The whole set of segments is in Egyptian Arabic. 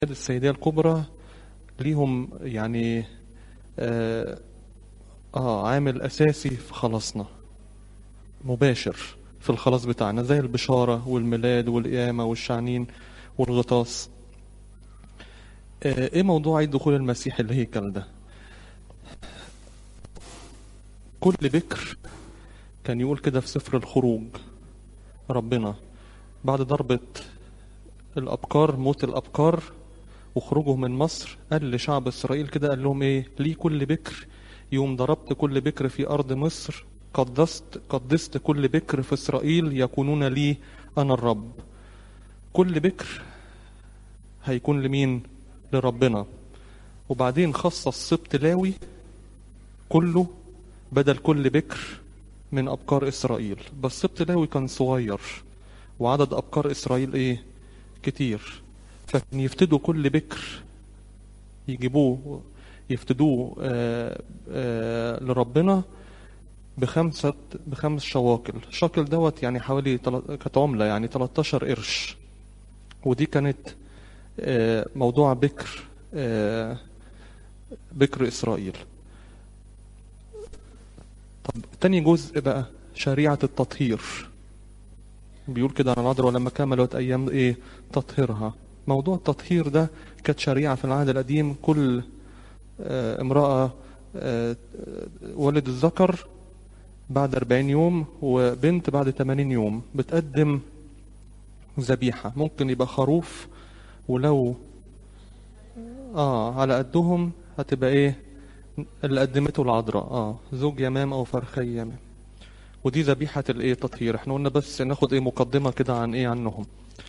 السيدية الكبرى ليهم يعني آه, آه عامل أساسي في خلاصنا مباشر في الخلاص بتاعنا زي البشارة والميلاد والقيامة والشعنين والغطاس آه ايه موضوع عيد دخول المسيح الهيكل ده كل بكر كان يقول كده في سفر الخروج ربنا بعد ضربة الأبكار موت الأبكار وخروجه من مصر قال لشعب إسرائيل كده قال لهم إيه لي كل بكر يوم ضربت كل بكر في أرض مصر قدست قدست كل بكر في إسرائيل يكونون لي أنا الرب كل بكر هيكون لمين لربنا وبعدين خصص سبط لاوي كله بدل كل بكر من أبكار إسرائيل بس سبط لاوي كان صغير وعدد أبكار إسرائيل إيه كتير فكان يفتدوا كل بكر يجيبوه يفتدوه آآ آآ لربنا بخمسة بخمس شواكل شاكل دوت يعني حوالي كانت عملة يعني 13 قرش ودي كانت موضوع بكر بكر إسرائيل طب تاني جزء بقى شريعة التطهير بيقول كده عن العذراء ولما كملت أيام إيه تطهيرها موضوع التطهير ده كانت شريعة في العهد القديم كل امرأة ولد الذكر بعد 40 يوم وبنت بعد 80 يوم بتقدم ذبيحة ممكن يبقى خروف ولو اه على قدهم هتبقى ايه اللي قدمته العذراء اه زوج يمام او فرخي يمام ودي ذبيحة الايه تطهير احنا قلنا بس ناخد ايه مقدمة كده عن ايه عنهم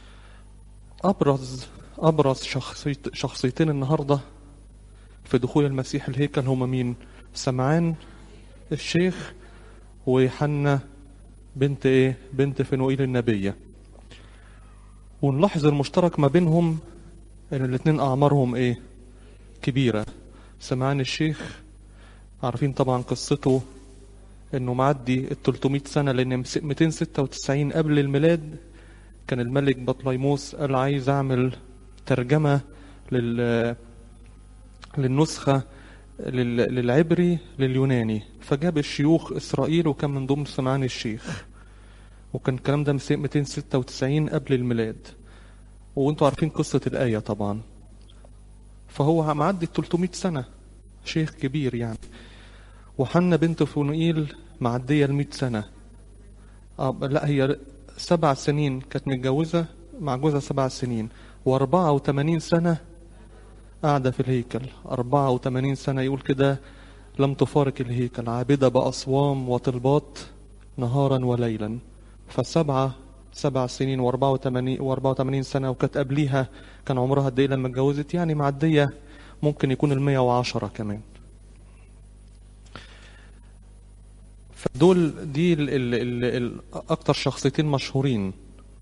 ابرز ابرز شخصيت شخصيتين النهارده في دخول المسيح الهيكل هما مين سمعان الشيخ وحنا بنت ايه بنت فنوئيل النبيه ونلاحظ المشترك ما بينهم ان الاتنين اعمارهم ايه كبيره سمعان الشيخ عارفين طبعا قصته انه معدي ال 300 سنه لان 296 قبل الميلاد كان الملك بطليموس قال عايز اعمل ترجمه لل للنسخه لل... للعبري لليوناني فجاب الشيوخ اسرائيل وكان من ضمن سمعان الشيخ وكان الكلام ده 296 قبل الميلاد وانتوا عارفين قصه الايه طبعا فهو معدي 300 سنه شيخ كبير يعني وحنا بنت فنوئيل معديه ال 100 سنه آه لا هي سبع سنين كانت متجوزة مع جوزها سبع سنين وأربعة وثمانين سنة قاعدة في الهيكل أربعة وثمانين سنة يقول كده لم تفارق الهيكل عابدة بأصوام وطلبات نهارا وليلا فسبعة سبع سنين وأربعة وثمانين, وأربعة وثمانين سنة وكانت قبليها كان عمرها قد إيه لما اتجوزت يعني معدية ممكن يكون المية وعشرة كمان فدول دي ال ال ال ال اكتر شخصيتين مشهورين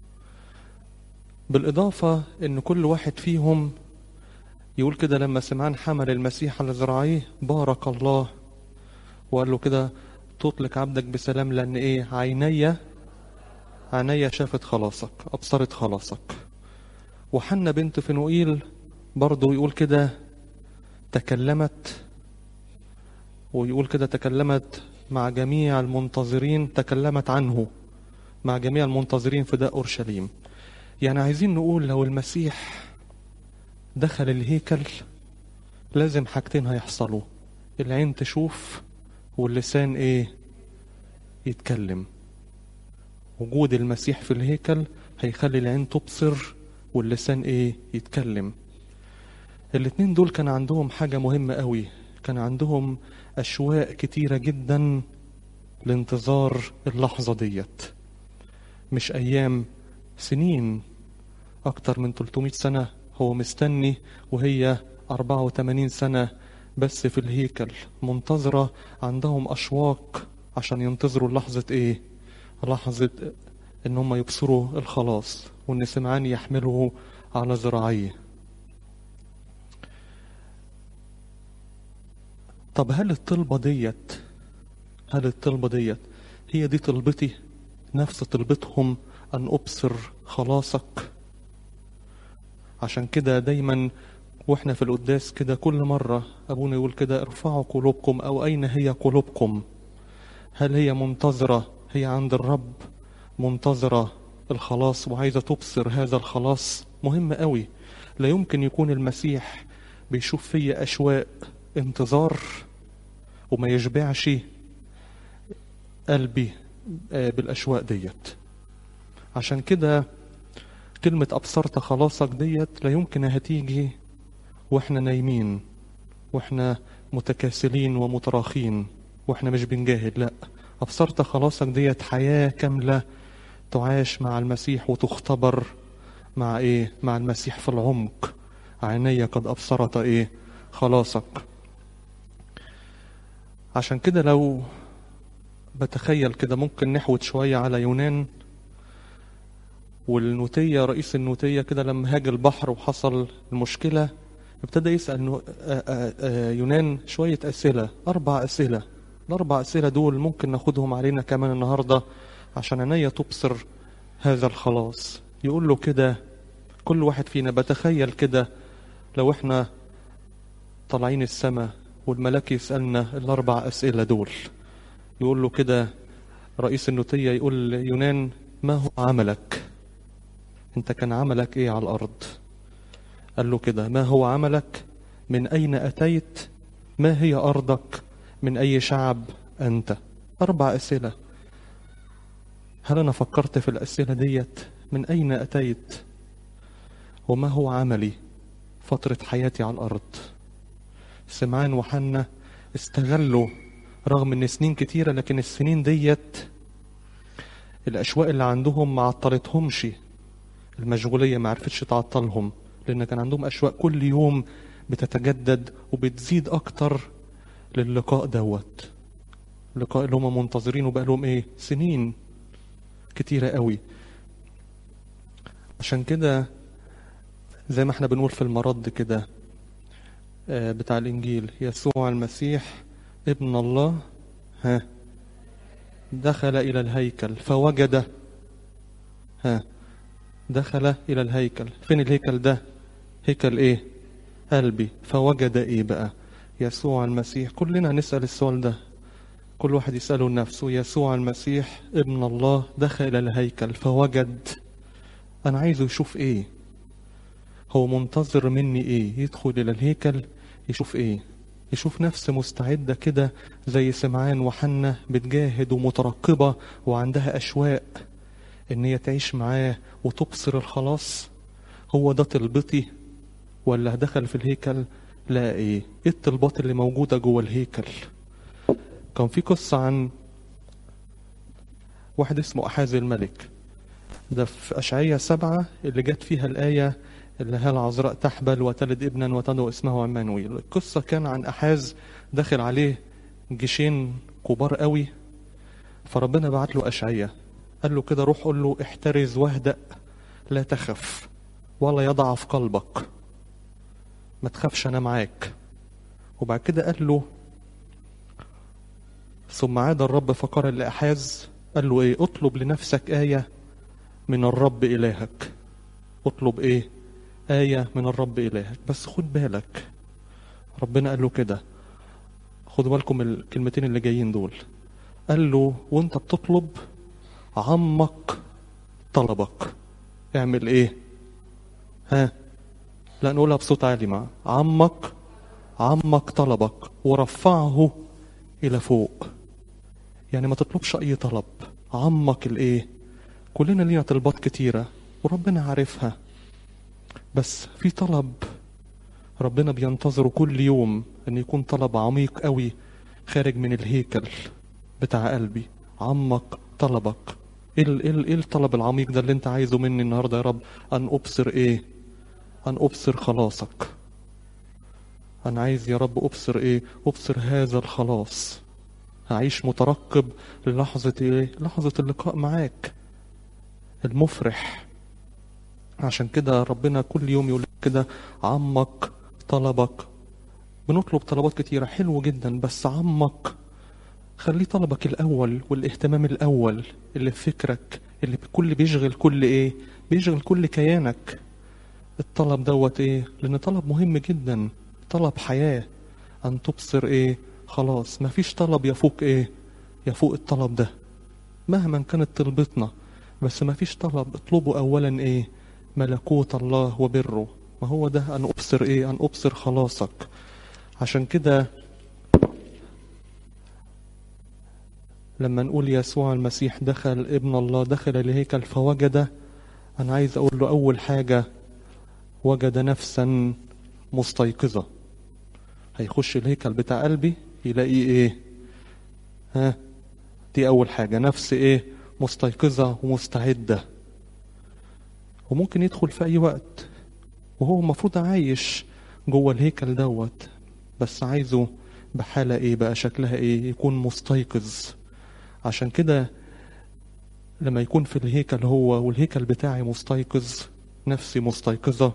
بالاضافه ان كل واحد فيهم يقول كده لما سمعان حمل المسيح على ذراعيه بارك الله وقال له كده تطلق عبدك بسلام لان ايه عيني عيني شافت خلاصك ابصرت خلاصك وحنا بنت فنوئيل برضه يقول كده تكلمت ويقول كده تكلمت مع جميع المنتظرين تكلمت عنه مع جميع المنتظرين في داء أورشليم يعني عايزين نقول لو المسيح دخل الهيكل لازم حاجتين هيحصلوا العين تشوف واللسان ايه يتكلم وجود المسيح في الهيكل هيخلي العين تبصر واللسان ايه يتكلم الاتنين دول كان عندهم حاجة مهمة قوي كان عندهم أشواق كتيرة جدا لانتظار اللحظة ديت مش أيام سنين أكتر من 300 سنة هو مستني وهي 84 سنة بس في الهيكل منتظرة عندهم أشواق عشان ينتظروا لحظة إيه لحظة إن هم يبصروا الخلاص وإن سمعان يحمله على ذراعيه طب هل الطلبة ديت هل الطلبة ديت هي دي طلبتي نفس طلبتهم أن أبصر خلاصك عشان كده دايما واحنا في القداس كده كل مرة أبونا يقول كده ارفعوا قلوبكم أو أين هي قلوبكم هل هي منتظرة هي عند الرب منتظرة الخلاص وعايزة تبصر هذا الخلاص مهم قوي لا يمكن يكون المسيح بيشوف فيا أشواق انتظار وما يشبعش قلبي بالأشواق ديت عشان كده كلمة أبصرت خلاصك ديت لا يمكن هتيجي واحنا نايمين واحنا متكاسلين ومتراخين واحنا مش بنجاهد لا أبصرت خلاصك ديت حياة كاملة تعاش مع المسيح وتختبر مع ايه مع المسيح في العمق عيني قد أبصرت ايه خلاصك عشان كده لو بتخيل كده ممكن نحوت شوية على يونان والنوتية رئيس النوتية كده لما هاج البحر وحصل المشكلة ابتدى يسأل يونان شوية أسئلة أربع أسئلة الأربع أسئلة دول ممكن ناخدهم علينا كمان النهاردة عشان عينيا تبصر هذا الخلاص يقول له كده كل واحد فينا بتخيل كده لو احنا طالعين السماء والملاك يسألنا الأربع أسئلة دول يقول له كده رئيس النوتية يقول يونان ما هو عملك انت كان عملك ايه على الأرض قال له كده ما هو عملك من أين أتيت ما هي أرضك من أي شعب أنت أربع أسئلة هل أنا فكرت في الأسئلة ديت من أين أتيت وما هو عملي فترة حياتي على الأرض سمعان وحنا استغلوا رغم ان سنين كتيرة لكن السنين ديت الأشواق اللي عندهم ما عطلتهمش المشغولية ما عرفتش تعطلهم لأن كان عندهم أشواق كل يوم بتتجدد وبتزيد أكتر للقاء دوت اللقاء اللي هم منتظرينه بقى لهم ايه سنين كتيرة قوي عشان كده زي ما احنا بنقول في المرض كده بتاع الإنجيل يسوع المسيح ابن الله ها دخل إلى الهيكل فوجد ها دخل إلى الهيكل فين الهيكل ده هيكل إيه قلبي فوجد إيه بقى يسوع المسيح كلنا نسأل السؤال ده كل واحد يسأله نفسه يسوع المسيح ابن الله دخل إلى الهيكل فوجد أنا عايزه يشوف إيه هو منتظر مني إيه يدخل إلى الهيكل يشوف إيه يشوف نفس مستعدة كده زي سمعان وحنة بتجاهد ومترقبة وعندها أشواق إن هي تعيش معاه وتبصر الخلاص هو ده طلبتي ولا دخل في الهيكل لا إيه إيه الطلبات اللي موجودة جوه الهيكل كان في قصة عن واحد اسمه أحاز الملك ده في أشعية سبعة اللي جت فيها الآية اللي هي العذراء تحبل وتلد ابنا وتدعو اسمه عمانويل القصة كان عن أحاز داخل عليه جيشين كبار قوي فربنا بعت له أشعية قال له كده روح قول له احترز واهدأ لا تخف ولا يضعف قلبك ما تخافش أنا معاك وبعد كده قال له ثم عاد الرب فقال لأحاز قال له ايه اطلب لنفسك آية من الرب إلهك اطلب ايه آية من الرب إلهك بس خد بالك ربنا قال له كده خدوا بالكم الكلمتين اللي جايين دول قال له وانت بتطلب عمق طلبك اعمل ايه ها لا نقولها بصوت عالي مع عمق عمق طلبك ورفعه الى فوق يعني ما تطلبش اي طلب عمق الايه كلنا لينا طلبات كتيرة وربنا عارفها بس في طلب ربنا بينتظره كل يوم ان يكون طلب عميق قوي خارج من الهيكل بتاع قلبي عمق طلبك ايه ايه ايه الطلب العميق ده اللي انت عايزه مني النهارده يا رب ان ابصر ايه ان ابصر خلاصك انا عايز يا رب ابصر ايه ابصر هذا الخلاص هعيش مترقب للحظة ايه لحظة اللقاء معاك المفرح عشان كده ربنا كل يوم يقول كده عمق طلبك بنطلب طلبات كتيرة حلو جدا بس عمق خليه طلبك الأول والاهتمام الأول اللي في فكرك اللي كل بيشغل كل إيه بيشغل كل كيانك الطلب دوت ايه لان طلب مهم جدا طلب حياة ان تبصر ايه خلاص مفيش طلب يفوق ايه يفوق الطلب ده مهما كانت طلبتنا بس مفيش طلب اطلبوا اولا ايه ملكوت الله وبره ما هو ده ان ابصر ايه ان ابصر خلاصك عشان كده لما نقول يسوع المسيح دخل ابن الله دخل الهيكل فوجد انا عايز اقول له اول حاجه وجد نفسا مستيقظه هيخش الهيكل بتاع قلبي يلاقي ايه ها دي اول حاجه نفس ايه مستيقظه ومستعده وممكن يدخل في اي وقت وهو المفروض عايش جوه الهيكل دوت بس عايزه بحاله ايه بقى شكلها ايه يكون مستيقظ عشان كده لما يكون في الهيكل هو والهيكل بتاعي مستيقظ نفسي مستيقظة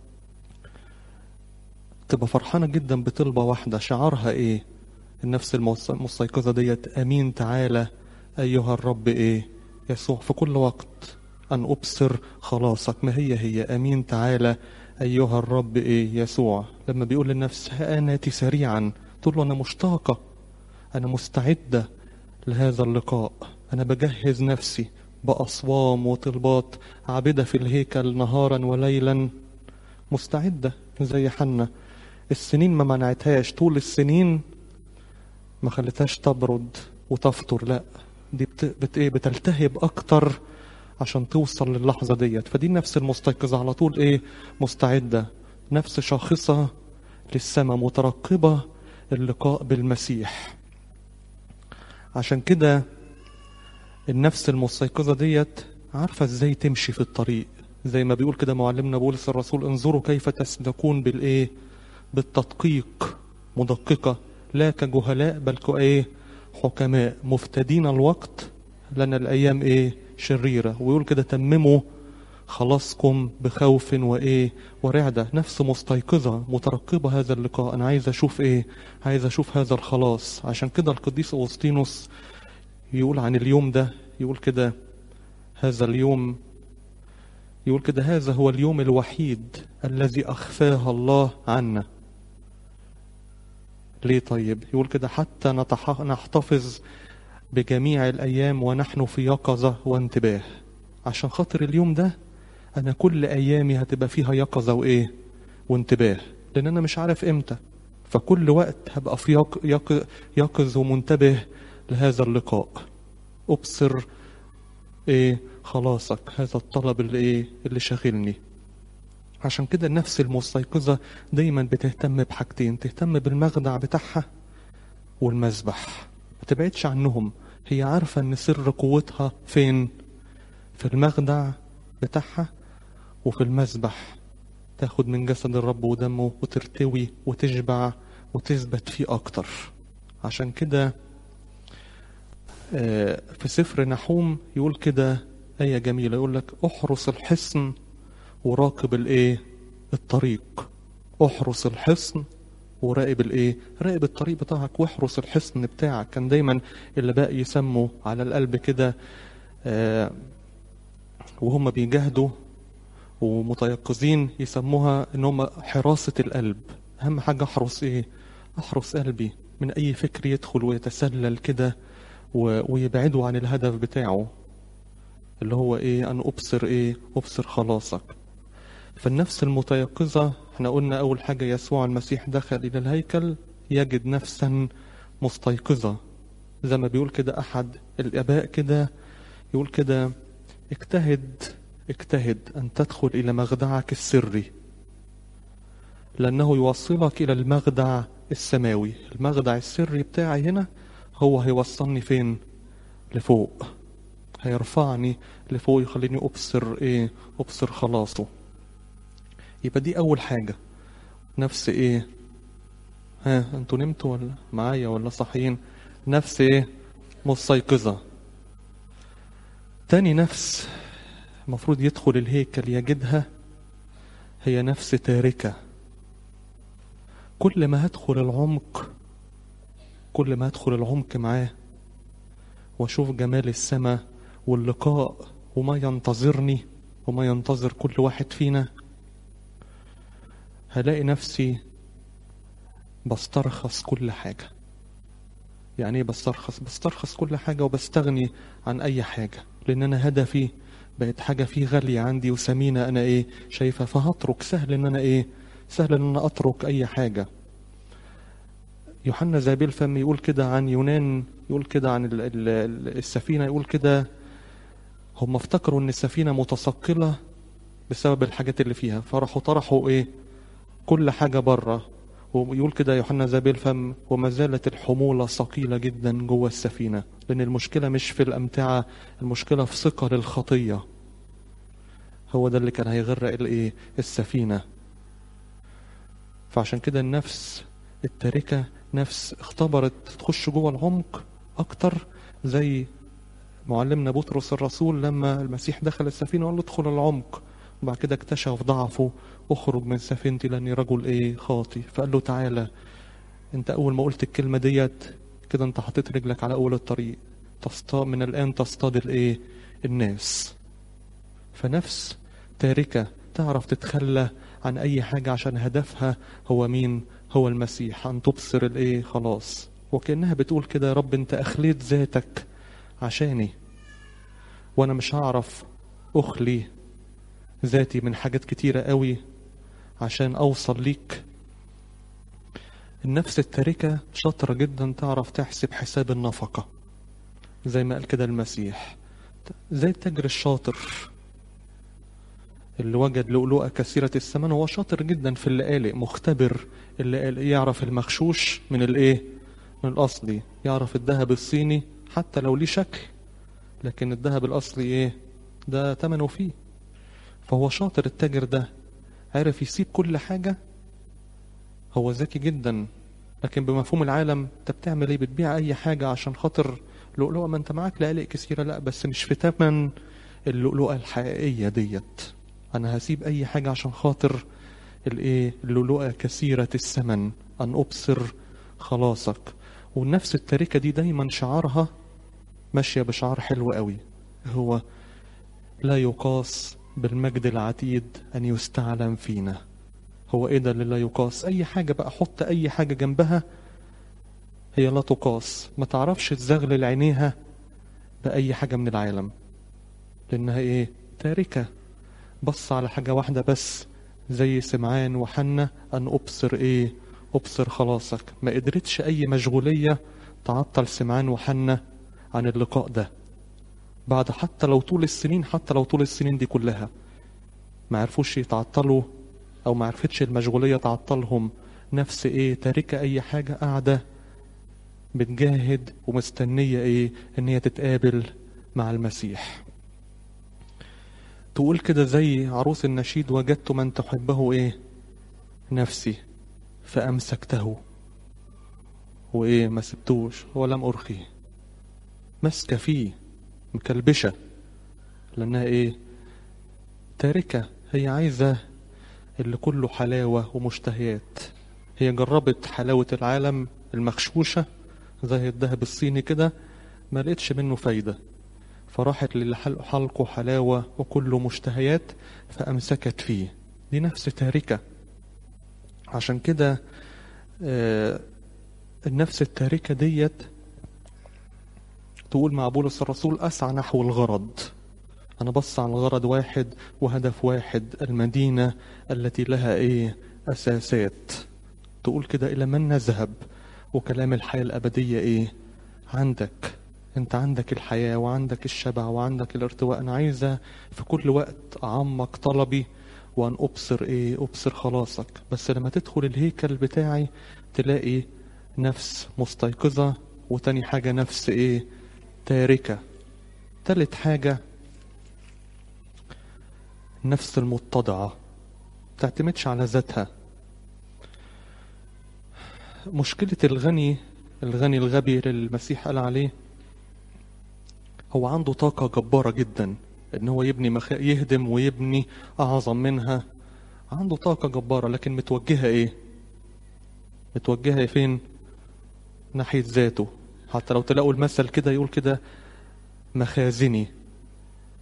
تبقى فرحانة جدا بطلبة واحدة شعارها ايه النفس المستيقظة ديت امين تعالى ايها الرب ايه يسوع في كل وقت ان ابصر خلاصك ما هي هي امين تعالى ايها الرب ايه يسوع لما بيقول للنفس هاناتي سريعا تقول له انا مشتاقة انا مستعدة لهذا اللقاء أنا بجهز نفسي بأصوام وطلبات عابدة في الهيكل نهارا وليلا مستعدة زي حنا السنين ما منعتهاش طول السنين ما خلتهاش تبرد وتفطر لا دي بت... بت... إيه بتلتهب أكتر عشان توصل للحظة ديت فدي النفس المستيقظة على طول إيه مستعدة نفس شاخصة للسماء مترقبة اللقاء بالمسيح عشان كده النفس المستيقظة ديت عارفة ازاي تمشي في الطريق زي ما بيقول كده معلمنا بولس الرسول انظروا كيف تسلكون بالايه بالتدقيق مدققة لا كجهلاء بل كايه حكماء مفتدين الوقت لان الايام ايه شريرة ويقول كده تمموا خلاصكم بخوف وايه ورعدة نفس مستيقظة مترقبة هذا اللقاء انا عايز اشوف ايه عايز اشوف هذا الخلاص عشان كده القديس اغسطينوس يقول عن اليوم ده يقول كده هذا اليوم يقول كده هذا هو اليوم الوحيد الذي اخفاه الله عنا ليه طيب يقول كده حتى نتح... نحتفظ بجميع الايام ونحن في يقظه وانتباه عشان خاطر اليوم ده انا كل ايامي هتبقى فيها يقظه وايه وانتباه لان انا مش عارف امتى فكل وقت هبقى في يق... يق... يقظ ومنتبه لهذا اللقاء ابصر ايه خلاصك هذا الطلب اللي ايه اللي شاغلني عشان كده النفس المستيقظة دايما بتهتم بحاجتين تهتم بالمخدع بتاعها والمذبح ما تبعدش عنهم هي عارفة ان سر قوتها فين في المخدع بتاعها وفي المذبح تاخد من جسد الرب ودمه وترتوي وتشبع وتثبت فيه اكتر عشان كده في سفر نحوم يقول كده آية جميلة يقول لك احرس الحصن وراقب الايه الطريق احرس الحصن وراقب الايه راقب الطريق بتاعك واحرس الحصن بتاعك كان دايما اللي بقى يسموا على القلب كده آه وهم بيجاهدوا ومتيقظين يسموها ان هم حراسة القلب اهم حاجة احرس ايه احرس قلبي من اي فكر يدخل ويتسلل كده ويبعدوا عن الهدف بتاعه اللي هو ايه ان ابصر ايه ابصر خلاصك فالنفس المتيقظة احنا قلنا اول حاجة يسوع المسيح دخل الى الهيكل يجد نفسا مستيقظة زي ما بيقول كده احد الاباء كده يقول كده اجتهد اجتهد ان تدخل الى مخدعك السري لانه يوصلك الى المخدع السماوي المخدع السري بتاعي هنا هو هيوصلني فين لفوق هيرفعني لفوق يخليني ابصر ايه ابصر خلاصه يبقى دي اول حاجة نفس ايه ها انتوا نمتوا ولا معايا ولا صاحيين نفس ايه مستيقظة تاني نفس المفروض يدخل الهيكل يجدها هي نفس تاركة كل ما هدخل العمق كل ما ادخل العمق معاه واشوف جمال السماء واللقاء وما ينتظرني وما ينتظر كل واحد فينا هلاقي نفسي بسترخص كل حاجة يعني ايه بسترخص بسترخص كل حاجة وبستغني عن اي حاجة لان انا هدفي بقت حاجة فيه غالية عندي وثمينة انا ايه شايفها فهترك سهل ان انا ايه سهل ان انا اترك اي حاجة يوحنا زابيل فم يقول كده عن يونان يقول كده عن ال- ال- ال- السفينة يقول كده هم افتكروا ان السفينة متثقلة بسبب الحاجات اللي فيها فراحوا طرحوا ايه كل حاجة بره ويقول كده يوحنا زابيل فم وما زالت الحمولة ثقيلة جدا جوه السفينة لأن المشكلة مش في الأمتعة المشكلة في ثقل الخطية هو ده اللي كان هيغرق الايه السفينة فعشان كده النفس التاركة نفس اختبرت تخش جوه العمق أكتر زي معلمنا بطرس الرسول لما المسيح دخل السفينة وقال له ادخل العمق وبعد كده اكتشف ضعفه اخرج من سفينتي لاني رجل ايه خاطي فقال له تعالى انت اول ما قلت الكلمة ديت كده انت حطيت رجلك على اول الطريق تصطاد من الان تصطاد الايه الناس فنفس تاركة تعرف تتخلى عن اي حاجة عشان هدفها هو مين هو المسيح ان تبصر الايه خلاص وكأنها بتقول كده يا رب انت اخليت ذاتك عشاني وانا مش هعرف اخلي ذاتي من حاجات كتيرة قوي عشان اوصل ليك النفس التاركة شاطرة جدا تعرف تحسب حساب النفقة زي ما قال كده المسيح زي التاجر الشاطر اللي وجد لؤلؤة كثيرة الثمن هو شاطر جدا في اللقالق مختبر اللي يعرف المغشوش من الايه من الاصلي يعرف الذهب الصيني حتى لو ليه شكل لكن الذهب الاصلي ايه ده ثمنه فيه فهو شاطر التاجر ده عرف يسيب كل حاجة هو ذكي جدا لكن بمفهوم العالم انت بتعمل ايه بتبيع اي حاجة عشان خاطر لؤلؤة ما انت معاك لقالق كثيرة لا بس مش في تمن اللؤلؤة الحقيقية ديت انا هسيب اي حاجة عشان خاطر الايه اللؤلؤة كثيرة الثمن ان ابصر خلاصك والنفس التاركة دي دايما شعارها ماشية بشعار حلو قوي هو لا يقاس بالمجد العتيد أن يستعلم فينا هو إيه ده اللي لا يقاس أي حاجة بقى حط أي حاجة جنبها هي لا تقاس ما تعرفش تزغلل عينيها بأي حاجة من العالم لأنها إيه تاركة بص على حاجة واحدة بس زي سمعان وحنة أن أبصر إيه أبصر خلاصك ما قدرتش أي مشغولية تعطل سمعان وحنة عن اللقاء ده بعد حتى لو طول السنين حتى لو طول السنين دي كلها ما عرفوش يتعطلوا او ما عرفتش المشغولية تعطلهم نفس ايه تاركة اي حاجة قاعدة بتجاهد ومستنية ايه ان هي تتقابل مع المسيح تقول كده زي عروس النشيد وجدت من تحبه ايه نفسي فامسكته وايه ما سبتوش ولم ارخيه ماسكه فيه مكلبشة لأنها إيه تاركة هي عايزة اللي كله حلاوة ومشتهيات هي جربت حلاوة العالم المخشوشة زي الذهب الصيني كده ما لقيتش منه فايدة فراحت للي حلقه حلاوة وكله مشتهيات فأمسكت فيه دي نفس تاركة عشان كده آه النفس التاركة ديت تقول مع بولس الرسول أسعى نحو الغرض أنا بص على الغرض واحد وهدف واحد المدينة التي لها إيه أساسات تقول كده إلى من نذهب وكلام الحياة الأبدية إيه عندك أنت عندك الحياة وعندك الشبع وعندك الارتواء أنا عايزة في كل وقت أعمق طلبي وأن أبصر إيه أبصر خلاصك بس لما تدخل الهيكل بتاعي تلاقي نفس مستيقظة وتاني حاجة نفس إيه تاركة تالت حاجة نفس المتضعة تعتمدش على ذاتها مشكلة الغني الغني الغبي اللي المسيح قال عليه هو عنده طاقة جبارة جدا ان هو يبني مخ... يهدم ويبني اعظم منها عنده طاقة جبارة لكن متوجهة ايه متوجهة فين ناحية ذاته حتى لو تلاقوا المثل كده يقول كده مخازني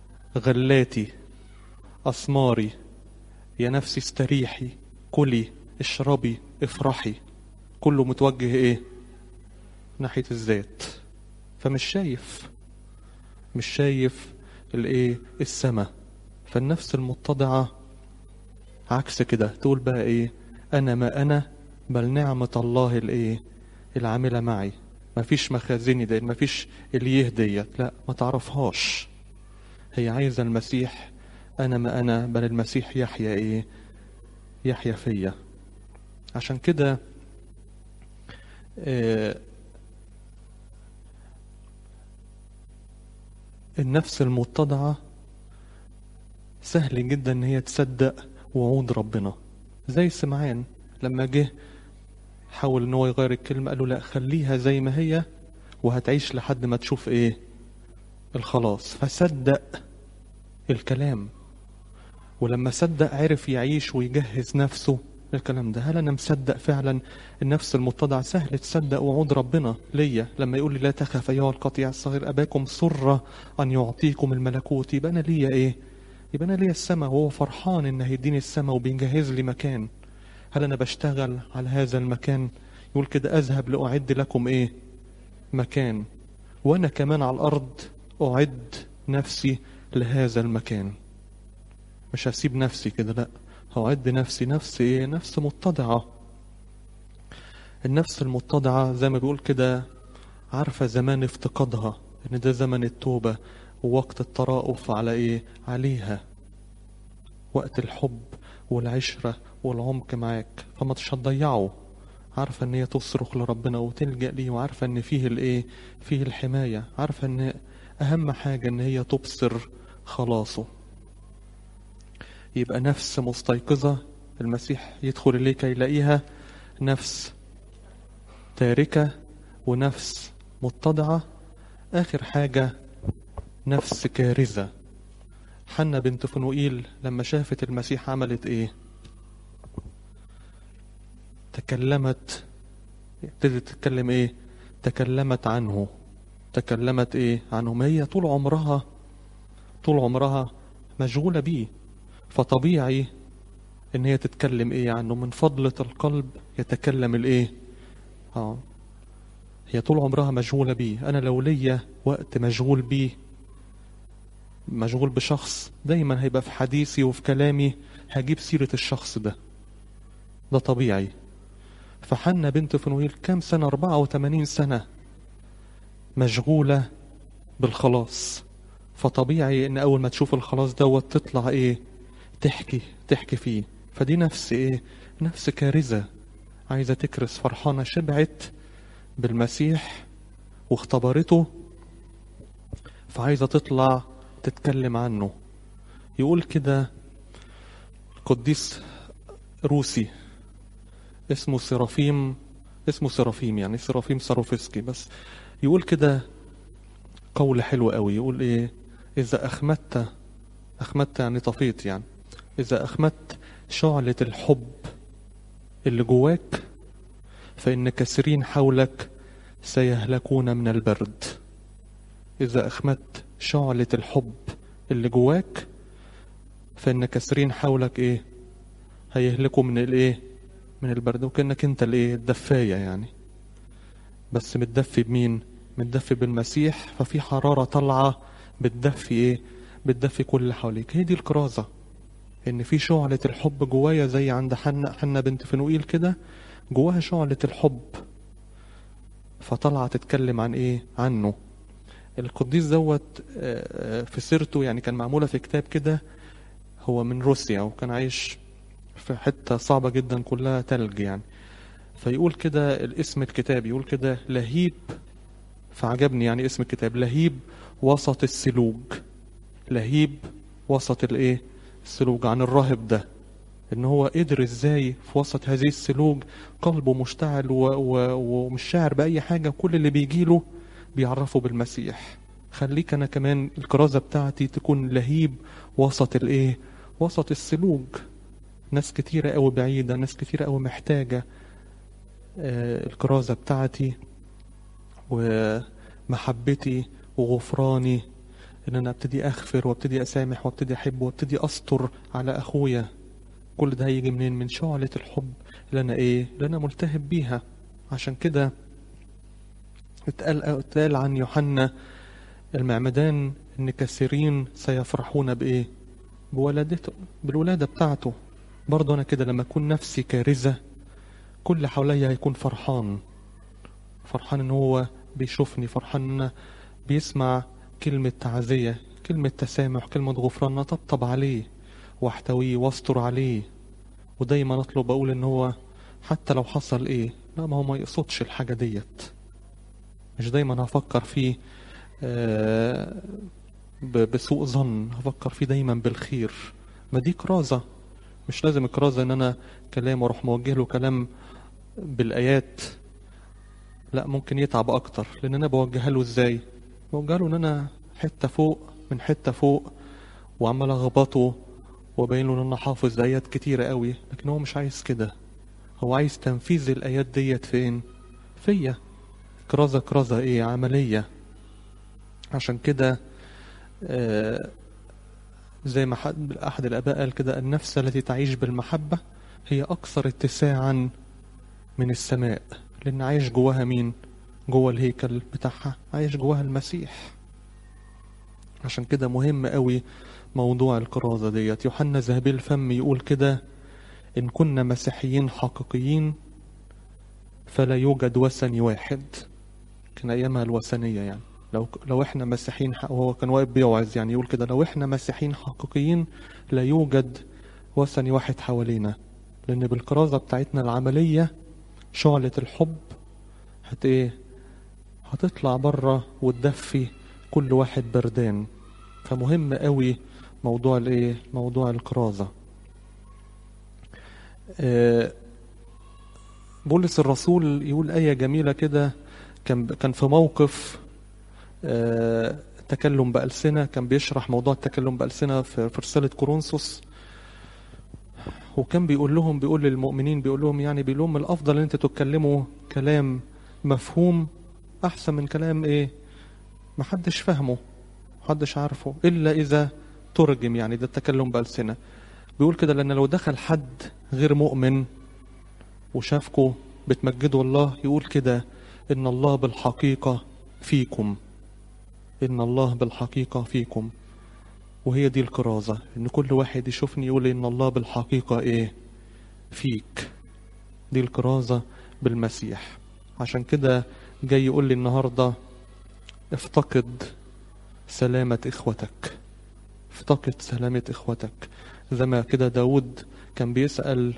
غلاتي أسماري يا نفسي استريحي كلي اشربي افرحي كله متوجه ايه ناحية الذات فمش شايف مش شايف الايه السماء فالنفس المتضعة عكس كده تقول بقى ايه انا ما انا بل نعمة الله الايه العاملة معي مفيش مخازني ده مفيش اليه ديت لا ما تعرفهاش هي عايزة المسيح انا ما انا بل المسيح يحيا ايه يحيا فيا عشان كده آه النفس المتضعة سهل جدا ان هي تصدق وعود ربنا زي سمعان لما جه حاول ان هو يغير الكلمة قال له لا خليها زي ما هي وهتعيش لحد ما تشوف ايه الخلاص فصدق الكلام ولما صدق عرف يعيش ويجهز نفسه الكلام ده هل انا مصدق فعلا النفس المتضعة سهل تصدق وعود ربنا ليا لما يقول لي لا تخف ايها القطيع الصغير اباكم سر ان يعطيكم الملكوت يبقى انا ليا ايه يبقى انا ليا السماء وهو فرحان ان هيديني السماء وبيجهز لي مكان هل انا بشتغل على هذا المكان يقول كده اذهب لاعد لكم ايه مكان وانا كمان على الارض اعد نفسي لهذا المكان مش هسيب نفسي كده لا هعد نفسي نفس ايه نفس متضعة النفس المتضعة زي ما بيقول كده عارفة زمان افتقادها ان ده زمن التوبة ووقت الترأف على ايه عليها وقت الحب والعشرة والعمق معاك فما مش هتضيعه عارفة ان هي تصرخ لربنا وتلجأ ليه وعارفة ان فيه الايه فيه الحماية عارفة ان اهم حاجة ان هي تبصر خلاصه يبقى نفس مستيقظة المسيح يدخل إليه كي يلاقيها نفس تاركة ونفس متضعة آخر حاجة نفس كارثة حنا بنت فنوئيل لما شافت المسيح عملت ايه تكلمت ابتدت تتكلم ايه تكلمت عنه تكلمت ايه عنه ما هي طول عمرها طول عمرها مشغولة بيه فطبيعي ان هي تتكلم ايه عنه من فضلة القلب يتكلم الايه اه هي طول عمرها مشغولة بيه انا لو ليا وقت مشغول بيه مشغول بشخص دايما هيبقى في حديثي وفي كلامي هجيب سيرة الشخص ده ده طبيعي فحنا بنت فنويل كام سنة 84 سنة مشغولة بالخلاص فطبيعي ان اول ما تشوف الخلاص دوت تطلع ايه تحكي تحكي فيه فدي نفس ايه نفس كارثة عايزة تكرس فرحانة شبعت بالمسيح واختبرته فعايزة تطلع تتكلم عنه يقول كده قديس روسي اسمه سرافيم اسمه سرافيم يعني سرافيم ساروفسكي بس يقول كده قول حلو قوي يقول ايه اذا اخمدت اخمدت يعني طفيت يعني اذا اخمدت شعلة الحب اللي جواك فان كثيرين حولك سيهلكون من البرد اذا اخمدت شعلة الحب اللي جواك فان كثيرين حولك ايه هيهلكوا من الايه من البرد وكانك انت الايه الدفايه يعني بس متدفي بمين متدفي بالمسيح ففي حراره طالعه بتدفي ايه بتدفي كل اللي حواليك هي دي الكرازه ان في شعله الحب جوايا زي عند حنا حنا بنت فنوئيل كده جواها شعله الحب فطالعه تتكلم عن ايه عنه القديس دوت في سيرته يعني كان معموله في كتاب كده هو من روسيا وكان عايش في حتة صعبة جدا كلها تلج يعني فيقول كده الاسم الكتاب يقول كده لهيب فعجبني يعني اسم الكتاب لهيب وسط السلوج لهيب وسط الايه السلوج عن الراهب ده ان هو قدر ازاي في وسط هذه السلوج قلبه مشتعل و... و... ومش شاعر باي حاجه كل اللي بيجيله بيعرفه بالمسيح خليك انا كمان الكرازه بتاعتي تكون لهيب وسط الايه وسط السلوج ناس كتيرة قوي بعيدة ناس كتيرة قوي محتاجة آه الكرازة بتاعتي ومحبتي وغفراني ان انا ابتدي اغفر وابتدي اسامح وابتدي احب وابتدي استر على اخويا كل ده هيجي منين من شعلة الحب اللي أنا إيه اللي أنا ملتهب بيها عشان كده اتقال, اتقال عن يوحنا المعمدان إن كثيرين سيفرحون بإيه بولادته بالولادة بتاعته برضه أنا كده لما أكون نفسي كارثة كل حواليا هيكون فرحان فرحان إن هو بيشوفني فرحان إن أنا بيسمع كلمة تعزية كلمة تسامح كلمة غفران أطبطب عليه واحتويه واستر عليه ودايما أطلب أقول إن هو حتى لو حصل إيه لا ما هو ما يقصدش الحاجة ديت مش دايما هفكر فيه آه بسوء ظن هفكر فيه دايما بالخير ما دي كرازة مش لازم كرازة ان انا كلام واروح موجه له كلام بالايات لا ممكن يتعب اكتر لان انا بوجهها له ازاي بوجهها له ان انا حتة فوق من حتة فوق وعمال اخبطه وبين له ان انا حافظ ايات كتيرة قوي لكن هو مش عايز كده هو عايز تنفيذ الايات ديت فين فيا كرازة كرازة ايه عملية عشان كده آه زي ما أحد الآباء قال كده النفس التي تعيش بالمحبة هي أكثر اتساعا من السماء لأن عايش جواها مين جوا الهيكل بتاعها عايش جواها المسيح عشان كده مهم قوي موضوع الكرازة ديت يوحنا ذهبي الفم يقول كده إن كنا مسيحيين حقيقيين فلا يوجد وثني واحد كان أيامها الوثنية يعني لو لو احنا مسيحيين وهو كان واقف بيوعظ يعني يقول كده لو احنا مسيحيين حقيقيين لا يوجد وثني واحد حوالينا لان بالكرازه بتاعتنا العمليه شعله الحب هت ايه هتطلع بره وتدفي كل واحد بردان فمهم قوي موضوع الايه موضوع الكرازه آه بولس الرسول يقول ايه جميله كده كان كان في موقف التكلم بألسنة كان بيشرح موضوع التكلم بألسنة في رسالة كورنثوس وكان بيقول لهم بيقول للمؤمنين بيقول لهم يعني بيقول لهم الأفضل أن أنتوا تتكلموا كلام مفهوم أحسن من كلام إيه محدش فهمه محدش عارفه إلا إذا ترجم يعني ده التكلم بألسنة بيقول كده لأن لو دخل حد غير مؤمن وشافكوا بتمجدوا الله يقول كده إن الله بالحقيقة فيكم إن الله بالحقيقة فيكم وهي دي الكرازة إن كل واحد يشوفني يقول إن الله بالحقيقة إيه فيك دي الكرازة بالمسيح عشان كده جاي يقول لي النهاردة افتقد سلامة إخوتك افتقد سلامة إخوتك زي ما كده داود كان بيسأل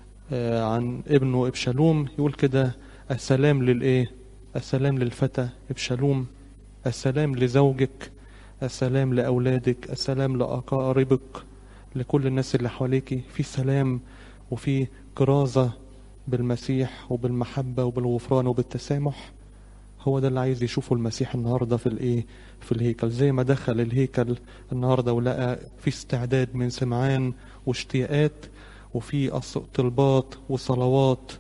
عن ابنه إبشالوم يقول كده السلام للإيه السلام للفتى إبشالوم السلام لزوجك السلام لأولادك السلام لأقاربك لكل الناس اللي حواليك في سلام وفي كرازة بالمسيح وبالمحبة وبالغفران وبالتسامح هو ده اللي عايز يشوفه المسيح النهارده في الايه في الهيكل زي ما دخل الهيكل النهارده ولقى في استعداد من سمعان واشتياقات وفي طلبات وصلوات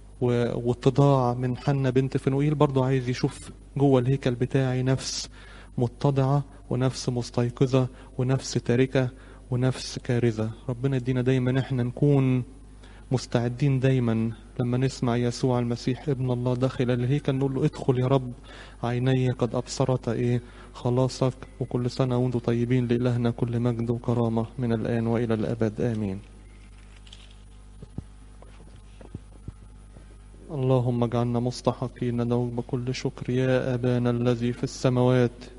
واتضاع من حنة بنت فنوئيل برضو عايز يشوف جوه الهيكل بتاعي نفس متضعة ونفس مستيقظة ونفس تاركة ونفس كارثة ربنا يدينا دايما احنا نكون مستعدين دايما لما نسمع يسوع المسيح ابن الله داخل الهيكل نقول له ادخل يا رب عيني قد أبصرت ايه خلاصك وكل سنة وانتم طيبين لإلهنا كل مجد وكرامة من الآن وإلى الأبد آمين اللهم اجعلنا مستحقين ندعوك بكل شكر يا أبانا الذي في السماوات